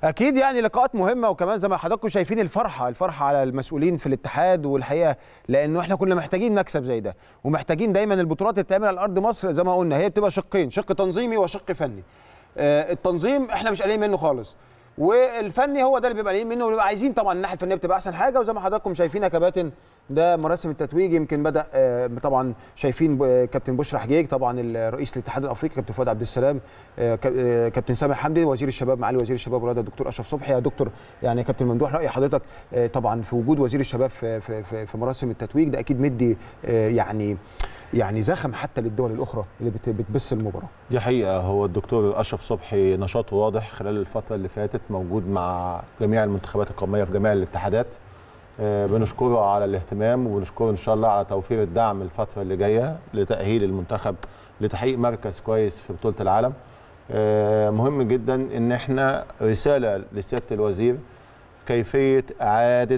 اكيد يعني لقاءات مهمه وكمان زي ما حضراتكم شايفين الفرحه الفرحه على المسؤولين في الاتحاد والحقيقه لانه احنا كنا محتاجين مكسب زي ده ومحتاجين دايما البطولات اللي بتتعمل على ارض مصر زي ما قلنا هي بتبقى شقين شق تنظيمي وشق فني آه التنظيم احنا مش قلقانين منه خالص والفني هو ده اللي بيبقى قلقانين منه وبنبقى عايزين طبعا الناحيه الفنيه بتبقى احسن حاجه وزي ما حضراتكم شايفين يا كباتن ده مراسم التتويج يمكن بدا آه، طبعا شايفين ب- كابتن بشرى حجيج طبعا رئيس الاتحاد الافريقي كابتن فؤاد عبد السلام آه، ك- آه، كابتن سامح حمدي وزير الشباب معالي وزير الشباب والرياضه الدكتور اشرف صبحي يا دكتور يعني يا كابتن ممدوح راي حضرتك آه، طبعا في وجود وزير الشباب في في في, في مراسم التتويج ده اكيد مدي آه، يعني يعني زخم حتى للدول الاخرى اللي بت- بتبث المباراه دي حقيقة هو الدكتور أشرف صبحي نشاطه واضح خلال الفترة اللي فاتت موجود مع جميع المنتخبات القومية في جميع الاتحادات آه، بنشكره على الاهتمام وبنشكره إن شاء الله على توفير الدعم الفترة اللي جاية لتأهيل المنتخب لتحقيق مركز كويس في بطولة العالم آه، مهم جدا إن احنا رسالة لسيادة الوزير كيفية إعادة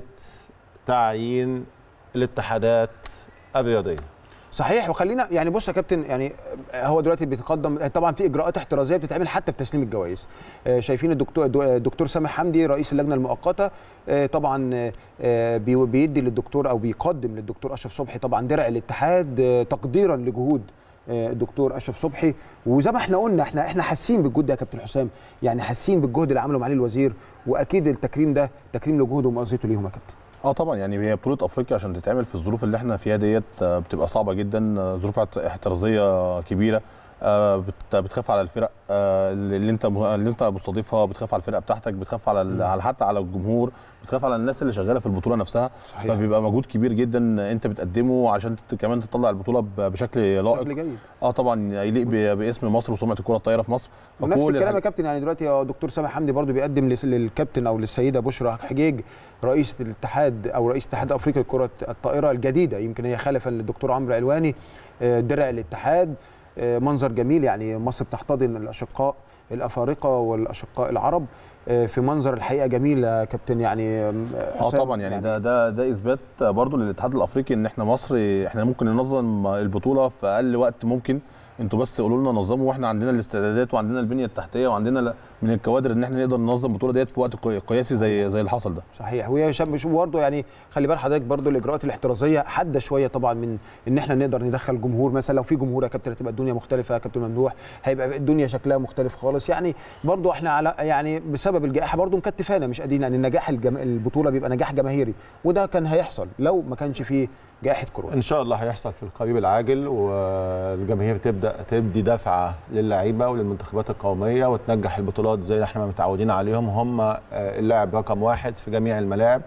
تعيين الاتحادات الرياضية صحيح وخلينا يعني بص يا كابتن يعني هو دلوقتي بيتقدم طبعا في اجراءات احترازيه بتتعمل حتى في تسليم الجوائز آه، شايفين الدكتور الدكتور سامح حمدي رئيس اللجنه المؤقته آه، طبعا آه، بي- بيدي للدكتور او بيقدم للدكتور اشرف صبحي طبعا درع الاتحاد آه، تقديرا لجهود آه، الدكتور اشرف صبحي وزي ما احنا قلنا احنا احنا حاسين بالجهد ده يا كابتن حسام يعني حاسين بالجهد اللي عمله معالي الوزير واكيد التكريم ده تكريم لجهوده ومؤازرته ليهم يا كابتن اه طبعا يعني هي بطوله افريقيا عشان تتعمل في الظروف اللي احنا فيها ديت آه، بتبقى صعبه جدا آه، ظروف احت- احترازيه كبيره آه، بت- بتخاف على الفرق آه، اللي انت اللي انت مستضيفها بتخاف على الفرقه بتاعتك بتخاف على ال- على حتى على الجمهور بتخاف على الناس اللي شغاله في البطوله نفسها صحيح. فبيبقى مجهود كبير جدا انت بتقدمه عشان تت- كمان تطلع البطوله ب- بشكل لائق بشكل جيد اه طبعا يليق ب- باسم مصر وسمعه الكره الطايره في مصر ونفس فكل الكلام يا الحاجات- كابتن يعني دلوقتي يا دكتور سامح حمدي برضو بيقدم لس- للكابتن او للسيده بشرى حجيج رئيسه الاتحاد او رئيس الاتحاد الافريقي لكره الطائره الجديده يمكن هي خلفا للدكتور عمرو علواني آه، درع الاتحاد آه، منظر جميل يعني مصر بتحتضن الاشقاء الافارقه والاشقاء العرب آه، في منظر الحقيقه جميل يا كابتن يعني آم، اه حسام طبعا يعني, ده ده ده اثبات برضو للاتحاد الافريقي ان احنا مصر احنا ممكن ننظم البطوله في اقل وقت ممكن انتوا بس قولوا لنا نظموا واحنا عندنا الاستعدادات وعندنا البنيه التحتيه وعندنا ل- من الكوادر ان احنا نقدر ننظم البطوله ديت في وقت قي- قياسي زي زي اللي حصل ده صحيح وهي شاب برضه يعني خلي بال حضرتك برضه الاجراءات الاحترازيه حاده شويه طبعا من ان احنا نقدر ندخل جمهور مثلا لو في جمهور يا كابتن هتبقى الدنيا مختلفه يا كابتن ممدوح هيبقى الدنيا شكلها مختلف خالص يعني برضه احنا على يعني بسبب الجائحه برضه مكتفانا مش قادرين يعني النجاح الجم... البطوله بيبقى نجاح جماهيري وده كان هيحصل لو ما كانش فيه جائحه كورونا ان شاء الله هيحصل في القريب العاجل والجماهير تبدا تدي دفعه للعيبه وللمنتخبات القوميه وتنجح البطولات زي ما احنا متعودين عليهم هم آه، اللاعب رقم واحد في جميع الملاعب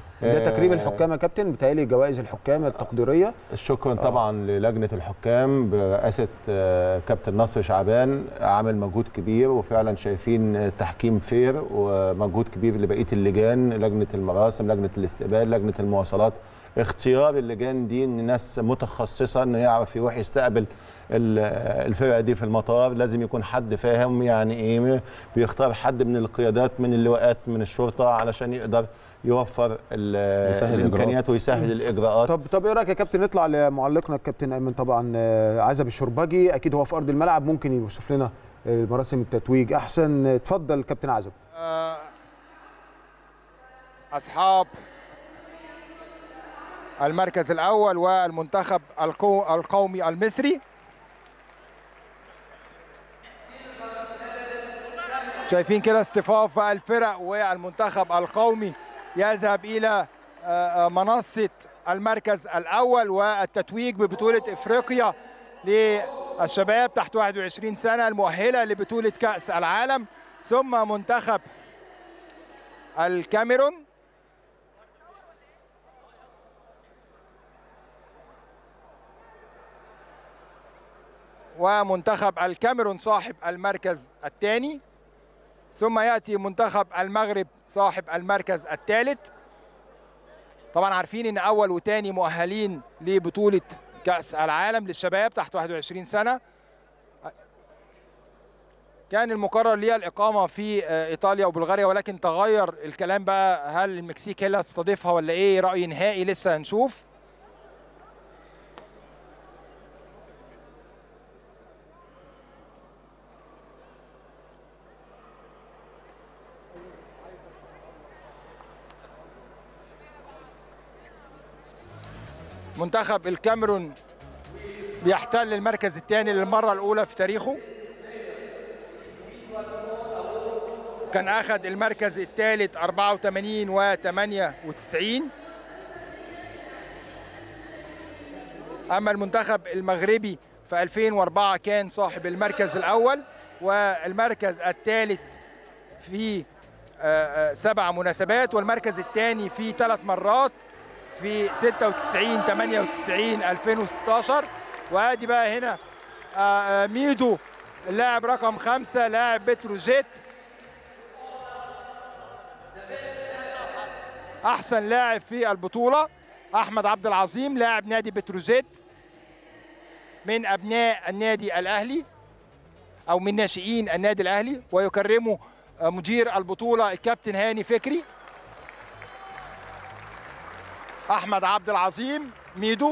ده تكريم آه، الحكام يا كابتن بتهيألي جوائز الحكام التقديريه شكرا طبعا للجنه الحكام برئاسه آه، كابتن نصر شعبان عامل مجهود كبير وفعلا شايفين تحكيم فير ومجهود كبير لبقيه اللجان لجنه المراسم لجنه الاستقبال لجنه المواصلات اختيار اللجان دي ان ناس متخصصه انه يعرف يروح يستقبل ال- الفرقه دي في المطار لازم يكون حد فاهم يعني ايه بيختار حد من القيادات من اللواءات من الشرطه علشان يقدر يوفر ال- يسهل الامكانيات ويسهل الاجراءات طب طب ايه رايك يا كابتن نطلع لمعلقنا الكابتن ايمن طبعا آه، عزب الشربجي اكيد هو في ارض الملعب ممكن يوصف لنا آه، مراسم التتويج احسن اتفضل كابتن عزب أصحاب المركز الأول والمنتخب القو- القومي المصري شايفين كده اصطفاف بقى الفرق والمنتخب القومي يذهب إلى آه، آه، منصة المركز الأول والتتويج ببطولة إفريقيا للشباب تحت 21 سنة المؤهلة لبطولة كأس العالم ثم منتخب الكاميرون ومنتخب الكاميرون صاحب المركز الثاني ثم ياتي منتخب المغرب صاحب المركز الثالث طبعا عارفين ان اول وثاني مؤهلين لبطوله كاس العالم للشباب تحت 21 سنه كان المقرر ليها الاقامه في آه، ايطاليا وبلغاريا ولكن تغير الكلام بقى هل المكسيك هي اللي هتستضيفها ولا ايه راي نهائي لسه هنشوف منتخب الكاميرون بيحتل المركز الثاني للمرة الأولى في تاريخه كان أخذ المركز الثالث 84 و 98 أما المنتخب المغربي في 2004 كان صاحب المركز الأول والمركز الثالث في آه، آه، سبع مناسبات والمركز الثاني في ثلاث مرات في 96 98 2016 وادي بقى هنا آه، آه، ميدو اللاعب رقم خمسة لاعب بتروجيت احسن لاعب في البطولة احمد عبد العظيم لاعب نادي بتروجيت من ابناء النادي الاهلي او من ناشئين النادي الاهلي ويكرمه آه، مدير البطولة الكابتن هاني فكري احمد عبد العظيم ميدو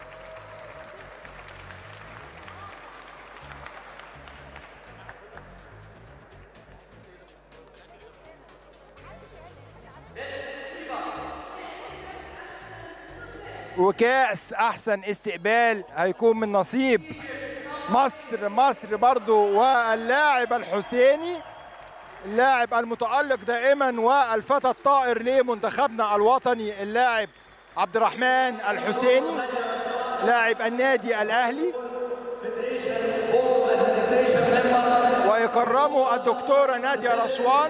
وكاس احسن استقبال هيكون من نصيب مصر مصر برضو واللاعب الحسيني اللاعب المتألق دائما والفتى الطائر لمنتخبنا الوطني اللاعب عبد الرحمن الحسيني لاعب النادي الاهلي ويكرمه الدكتوره ناديه رشوان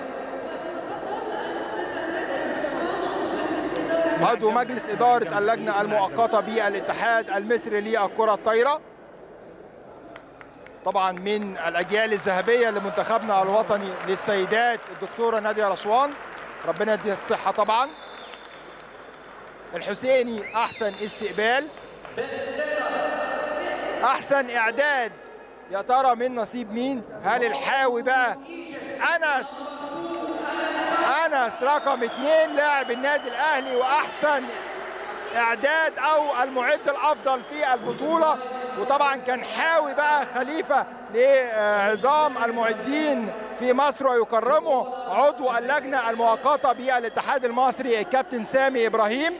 عضو مجلس اداره اللجنه المؤقته بالاتحاد المصري للكره الطايره طبعا من الاجيال الذهبيه لمنتخبنا الوطني للسيدات الدكتوره ناديه رشوان ربنا يديها الصحه طبعا الحسيني احسن استقبال احسن اعداد يا ترى من نصيب مين هل الحاوي بقى انس انس رقم اثنين لاعب النادي الاهلي واحسن اعداد او المعد الافضل في البطوله وطبعا كان حاوي بقى خليفه لعظام المعدين في مصر ويكرمه عضو اللجنه المؤقته بالاتحاد المصري الكابتن سامي ابراهيم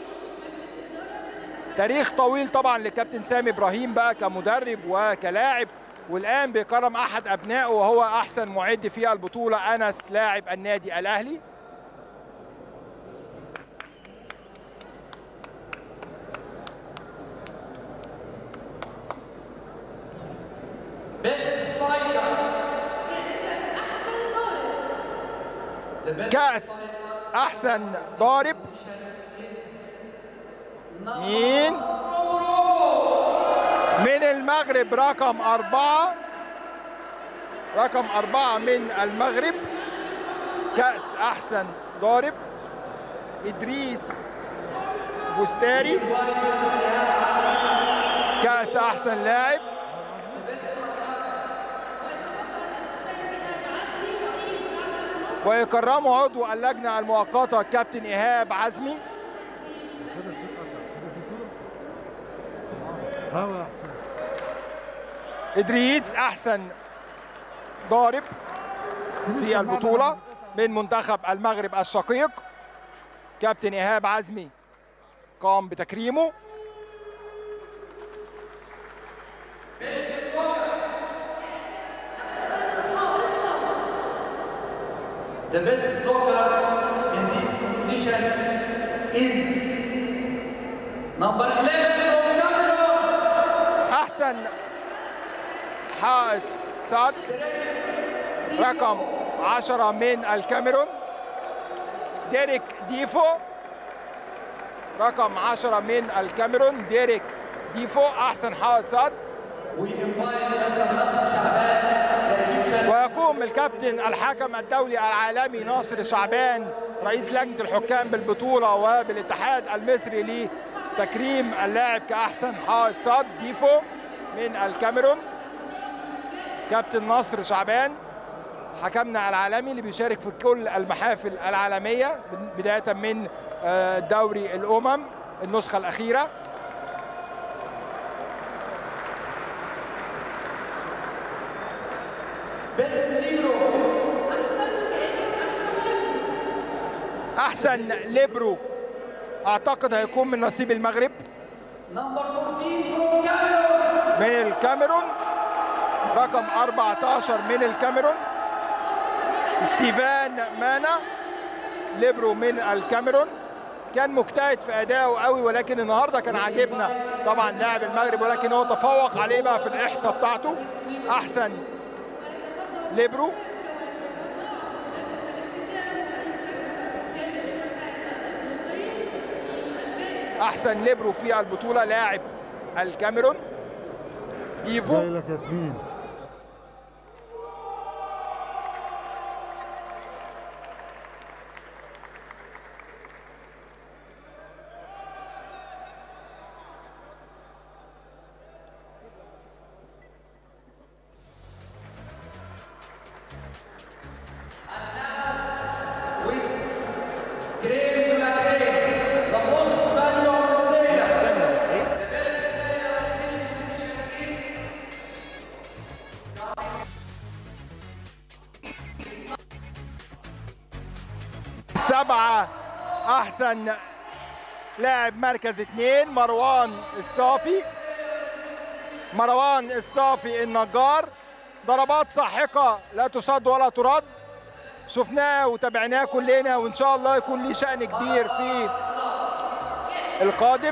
تاريخ طويل طبعا لكابتن سامي ابراهيم بقى كمدرب وكلاعب والان بيكرم احد ابنائه وهو احسن معد في البطوله انس لاعب النادي الاهلي كاس احسن ضارب مين من المغرب رقم أربعة رقم أربعة من المغرب كأس أحسن ضارب إدريس بوستاري كأس أحسن لاعب ويكرمه عضو اللجنة المؤقتة كابتن إيهاب عزمي ادريس احسن ضارب في البطوله من منتخب المغرب الشقيق كابتن ايهاب عزمي قام بتكريمه The best blocker in this competition is number 11 from Cameroon. احسن حائط صد رقم 10 من الكاميرون ديريك ديفو رقم 10 من الكاميرون ديريك ديفو احسن حائط صد We invite Mr. Nasser Shaban, the Egyptian ويقوم الكابتن الحكم الدولي العالمي ناصر شعبان رئيس لجنة الحكام بالبطولة وبالاتحاد المصري لتكريم اللاعب كأحسن حائط صد ديفو من الكاميرون كابتن ناصر شعبان حكمنا العالمي اللي بيشارك في كل المحافل العالمية بداية من آه، دوري الأمم النسخة الأخيرة best libero. احسن ليبرو اعتقد هيكون من نصيب المغرب Number 14 from Cameroon. من الكاميرون رقم 14 من الكاميرون ستيفان مانا ليبرو من الكاميرون كان مجتهد في ادائه قوي ولكن النهارده كان عاجبنا طبعا لاعب المغرب ولكن هو تفوق عليه بقى في الاحصاء بتاعته احسن ليبرو احسن ليبرو في البطوله لاعب الكاميرون ايفو With creme de la creme. The most valuable player. سبعة أحسن لاعب مركز اثنين مروان الصافي مروان الصافي النجار ضربات ساحقة لا تصد ولا ترد شفناه وتابعناه كلنا وإن شاء الله يكون ليه شأن كبير في القادم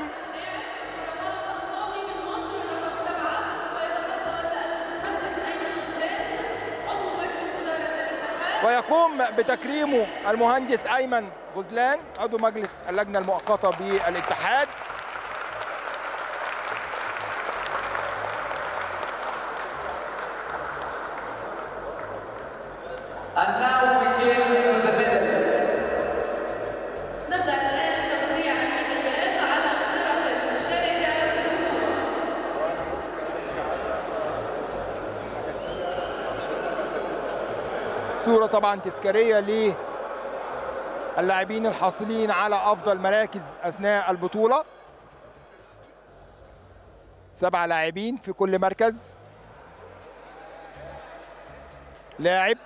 ويقوم بتكريمه المهندس ايمن غزلان عضو مجلس اللجنه المؤقته بالاتحاد And now we came to the medals. نبدأ الآن توزيع الميداليات على الفرق المشاركة في البطولة. صوره طبعا تذكاريه للاعبين الحاصلين على افضل مراكز اثناء البطوله سبع لاعبين في كل مركز لاعب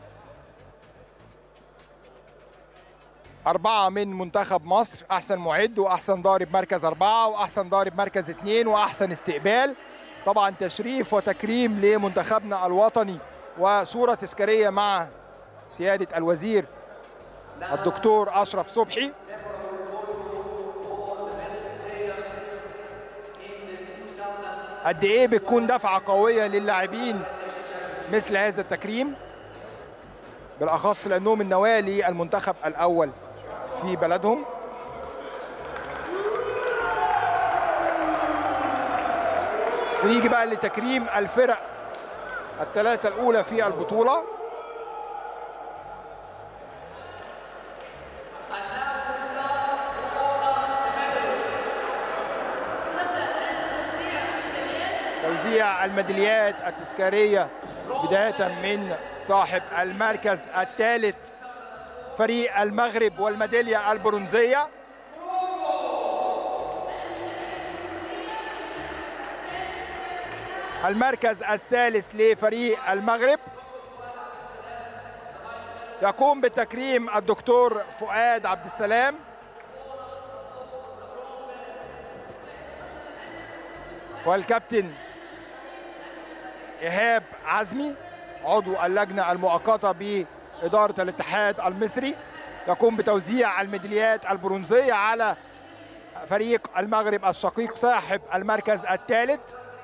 أربعة من منتخب مصر أحسن معد وأحسن ضارب مركز أربعة وأحسن ضارب مركز اثنين وأحسن استقبال طبعا تشريف وتكريم لمنتخبنا الوطني وصورة تذكارية مع سيادة الوزير الدكتور أشرف صبحي قد إيه بتكون دفعة قوية للاعبين مثل هذا التكريم بالأخص لأنهم النواة للمنتخب الأول في بلدهم ونيجي بقى لتكريم الفرق الثلاثة الأولى في البطولة توزيع الميداليات التذكارية بداية من صاحب المركز الثالث فريق المغرب والميدالية البرونزية المركز الثالث لفريق المغرب يقوم بتكريم الدكتور فؤاد عبد السلام والكابتن إيهاب عزمي عضو اللجنة المؤقتة بإدارة الاتحاد المصري يقوم بتوزيع الميداليات البرونزية على فريق المغرب الشقيق صاحب المركز الثالث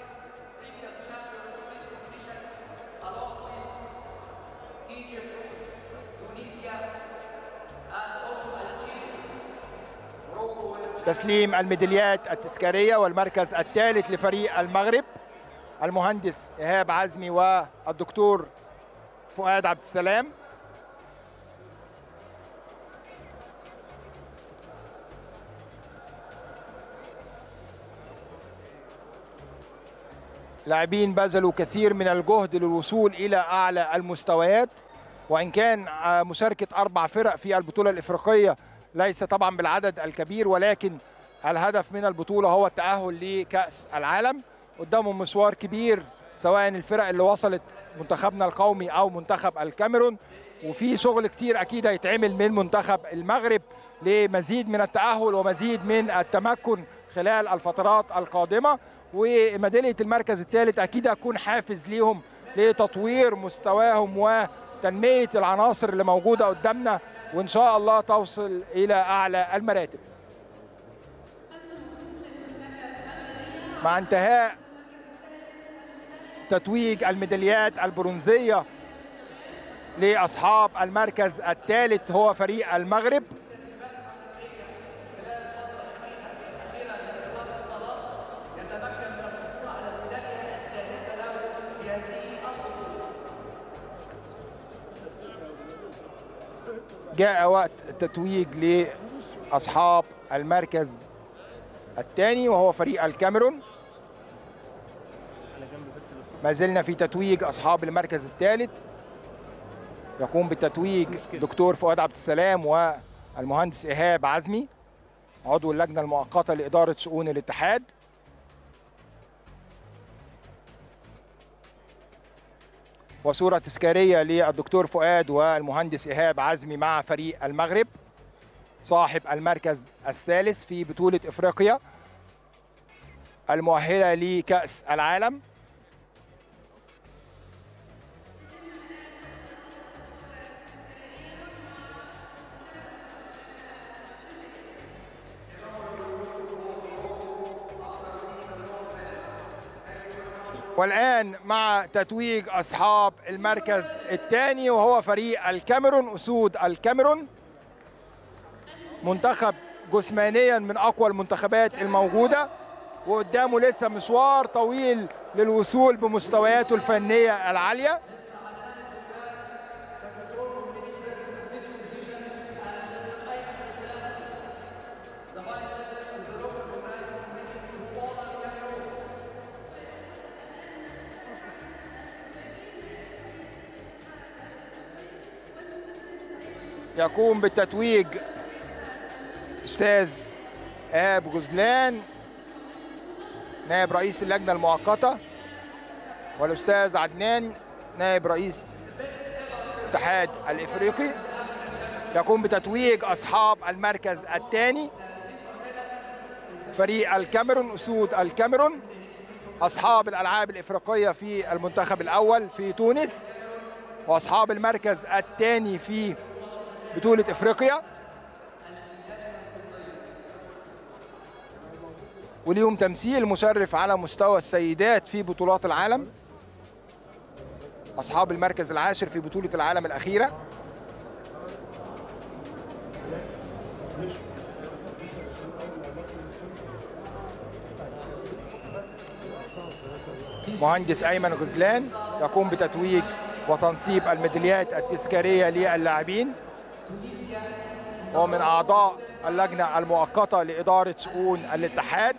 Egypt, Tunisia, and also Algeria. Morocco and تسليم الميداليات التذكارية والمركز الثالث لفريق المغرب المهندس إيهاب عزمي والدكتور فؤاد عبد السلام لاعبين بذلوا كثير من الجهد للوصول إلى أعلى المستويات وإن كان آه، مشاركة أربع فرق في البطولة الإفريقية ليس طبعا بالعدد الكبير ولكن الهدف من البطولة هو التأهل لكأس العالم قدامهم مشوار كبير سواء الفرق اللي وصلت منتخبنا القومي أو منتخب الكاميرون وفي شغل كتير أكيد هيتعمل من منتخب المغرب لمزيد من التأهل ومزيد من التمكن خلال الفترات القادمه وميداليه المركز الثالث اكيد هتكون حافز ليهم لتطوير مستواهم وتنميه العناصر اللي موجوده قدامنا وان شاء الله توصل الى اعلى المراتب مع انتهاء تتويج الميداليات البرونزيه لاصحاب المركز الثالث هو فريق المغرب جاء وقت التتويج لاصحاب المركز الثاني وهو فريق الكاميرون ما زلنا في تتويج اصحاب المركز الثالث يقوم بالتتويج دكتور فؤاد عبد السلام والمهندس ايهاب عزمي عضو اللجنه المؤقته لاداره شؤون الاتحاد وصوره تذكاريه للدكتور فؤاد والمهندس ايهاب عزمي مع فريق المغرب صاحب المركز الثالث في بطوله افريقيا المؤهله لكاس العالم والآن مع تتويج أصحاب المركز الثاني وهو فريق الكاميرون أسود الكاميرون منتخب جسمانيا من أقوى المنتخبات الموجودة وقدامه لسه مشوار طويل للوصول بمستوياته الفنية العالية يقوم بالتتويج استاذ ايهاب غزلان نائب رئيس اللجنه المؤقته والاستاذ عدنان نائب رئيس الاتحاد الافريقي يقوم بتتويج اصحاب المركز الثاني فريق الكاميرون اسود الكاميرون اصحاب الالعاب الافريقيه في المنتخب الاول في تونس واصحاب المركز الثاني في بطولة افريقيا وليهم تمثيل مشرف على مستوى السيدات في بطولات العالم اصحاب المركز العاشر في بطولة العالم الاخيرة مهندس ايمن غزلان يقوم بتتويج وتنصيب الميداليات التذكاريه للاعبين هو من اعضاء اللجنه المؤقته لاداره شؤون الاتحاد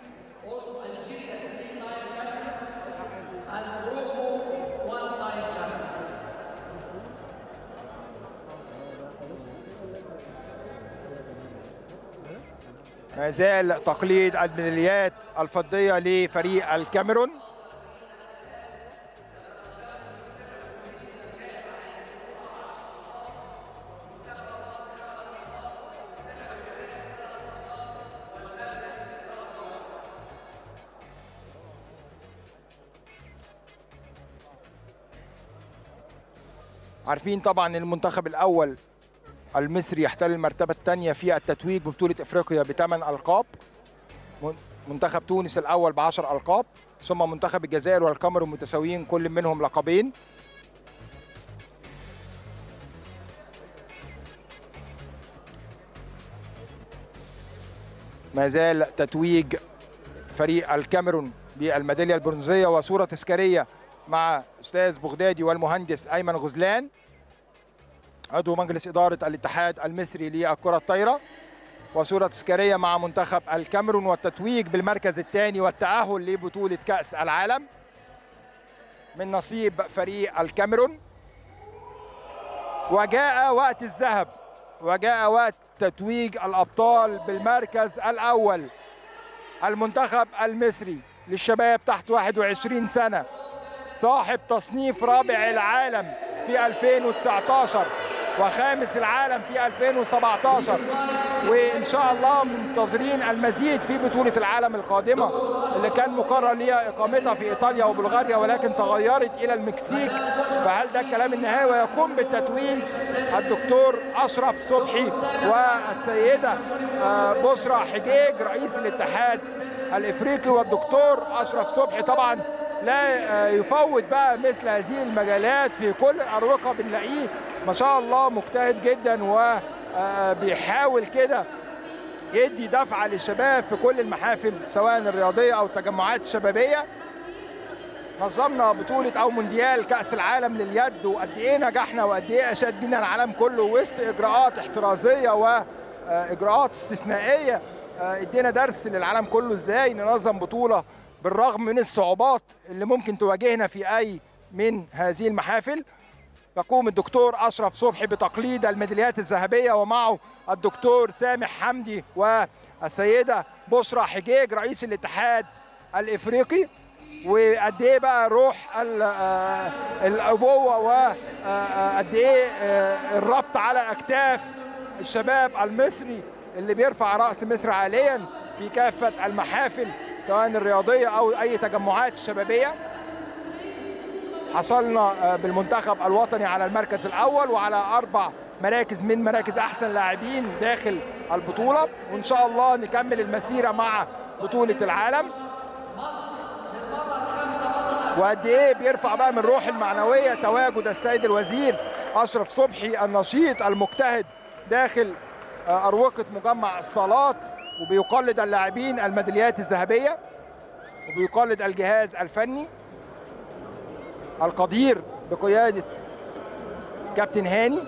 ما زال تقليد الميداليات الفضيه لفريق الكاميرون عارفين طبعا المنتخب الاول المصري يحتل المرتبه الثانيه في التتويج ببطوله افريقيا بثمان القاب من- منتخب تونس الاول ب 10 القاب ثم منتخب الجزائر والكاميرون متساويين كل منهم لقبين ما زال تتويج فريق الكاميرون بالميداليه البرونزيه وصوره تذكاريه مع استاذ بغدادي والمهندس ايمن غزلان عضو مجلس اداره الاتحاد المصري للكره الطايره وصوره تذكاريه مع منتخب الكاميرون والتتويج بالمركز الثاني والتاهل لبطوله كاس العالم من نصيب فريق الكاميرون وجاء وقت الذهب وجاء وقت تتويج الابطال بالمركز الاول المنتخب المصري للشباب تحت 21 سنه صاحب تصنيف رابع العالم في 2019 وخامس العالم في 2017 وان شاء الله منتظرين المزيد في بطوله العالم القادمه اللي كان مقرر ليها اقامتها في ايطاليا وبلغاريا ولكن تغيرت الى المكسيك فهل ده الكلام النهائي ويقوم بالتتويج الدكتور اشرف صبحي والسيده آه، بشرى حجيج رئيس الاتحاد الافريقي والدكتور اشرف صبحي طبعا لا آه، يفوت بقى مثل هذه المجالات في كل الاروقه بنلاقيه ما شاء الله مجتهد جدا وبيحاول كده يدي دفعه للشباب في كل المحافل سواء الرياضيه او التجمعات الشبابيه نظمنا بطولة أو مونديال كأس العالم لليد وقد إيه نجحنا وقد إيه أشاد بينا العالم كله وسط إجراءات احترازية وإجراءات استثنائية آه، ادينا درس للعالم كله إزاي ننظم بطولة بالرغم من الصعوبات اللي ممكن تواجهنا في أي من هذه المحافل يقوم الدكتور أشرف صبحي بتقليد الميداليات الذهبية ومعه الدكتور سامح حمدي والسيدة بشرى حجيج رئيس الاتحاد الإفريقي وقد ايه بقى روح ال- آه، الابوه وقد ايه آه، الربط على اكتاف الشباب المصري اللي بيرفع راس مصر عاليا في كافه المحافل سواء الرياضيه او اي تجمعات شبابيه حصلنا آه، بالمنتخب الوطني على المركز الاول وعلى اربع مراكز من مراكز احسن لاعبين داخل البطوله وان شاء الله نكمل المسيره مع بطوله العالم وقد ايه بيرفع بقى من الروح المعنويه تواجد السيد الوزير اشرف صبحي النشيط المجتهد داخل آه، اروقه مجمع الصالات وبيقلد اللاعبين الميداليات الذهبيه وبيقلد الجهاز الفني القدير بقياده كابتن هاني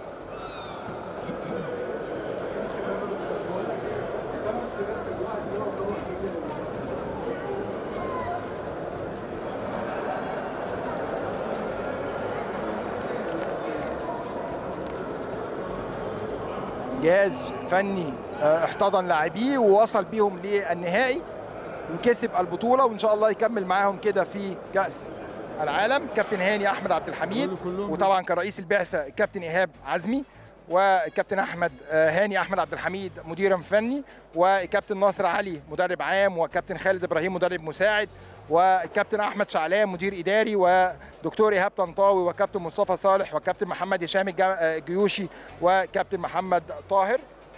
جهاز فني آه، احتضن لاعبيه ووصل بيهم للنهائي وكسب البطوله وان شاء الله يكمل معاهم كده في كاس العالم كابتن هاني احمد عبد الحميد وطبعا كان رئيس البعثه الكابتن ايهاب عزمي وكابتن احمد آه، هاني احمد عبد الحميد مديرا فني وكابتن ناصر علي مدرب عام وكابتن خالد ابراهيم مدرب مساعد وكابتن احمد شعلان مدير اداري ودكتور ايهاب طنطاوي وكابتن مصطفى صالح وكابتن محمد هشام الجا- آه، الجيوشي وكابتن محمد طاهر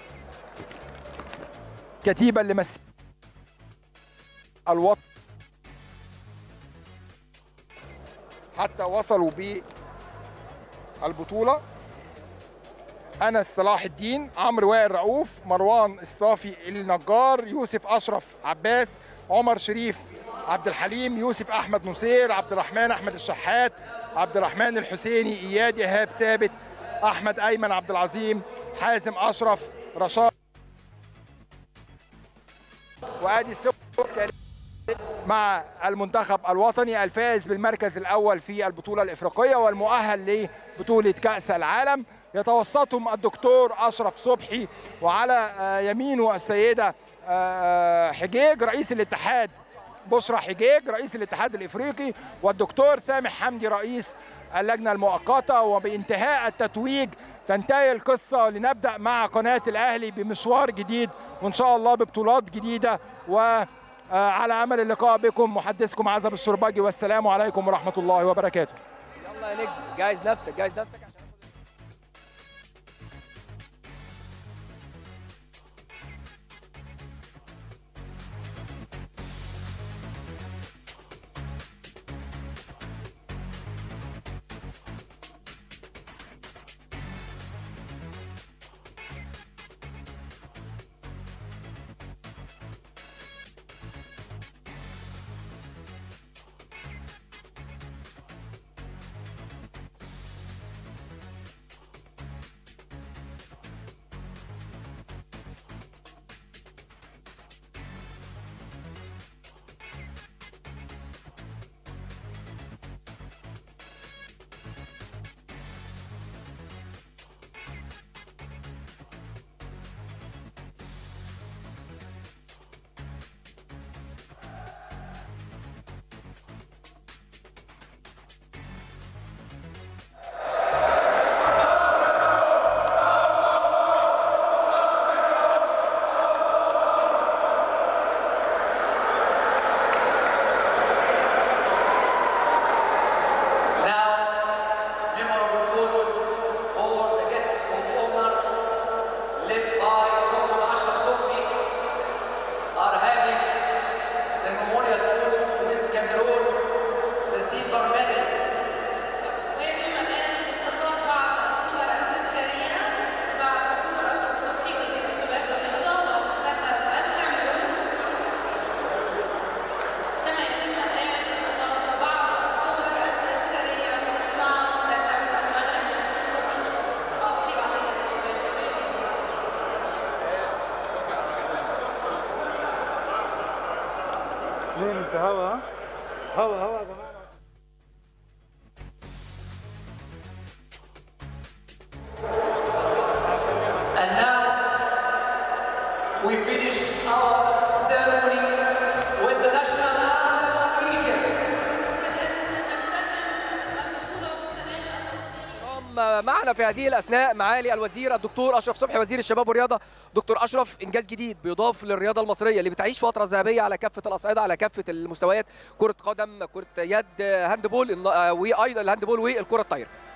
كتيبه اللي مس الوطن حتى وصلوا بالبطوله انس صلاح الدين عمرو وائل رؤوف مروان الصافي النجار يوسف اشرف عباس عمر شريف عبد الحليم يوسف احمد نصير عبد الرحمن احمد الشحات عبد الرحمن الحسيني اياد ايهاب ثابت احمد ايمن عبد العظيم حازم اشرف رشاد وادي السوق مع المنتخب الوطني الفائز بالمركز الاول في البطوله الافريقيه والمؤهل لبطوله كاس العالم يتوسطهم الدكتور اشرف صبحي وعلى آه، يمينه السيده آه، حجيج رئيس الاتحاد بشرى حجيج رئيس الاتحاد الافريقي والدكتور سامح حمدي رئيس اللجنه المؤقته وبانتهاء التتويج تنتهي القصه لنبدا مع قناه الاهلي بمشوار جديد وان شاء الله ببطولات جديده و آه، على امل اللقاء بكم محدثكم عزب الشرباجي والسلام عليكم ورحمه الله وبركاته يلا يا نجم جايز نفسك جايز نفسك عشان هوا هوا هوا يا جماعه And now we finish our ceremony with the national anthem of Egypt. اليوم معنا في هذه الاثناء معالي الوزير الدكتور اشرف صبحي وزير الشباب والرياضه دكتور اشرف انجاز جديد بيضاف للرياضه المصريه اللي بتعيش فتره ذهبيه على كافه الاصعده على كافه المستويات كره قدم كره يد هاندبول الن- وايضا الهاندبول والكره الطايره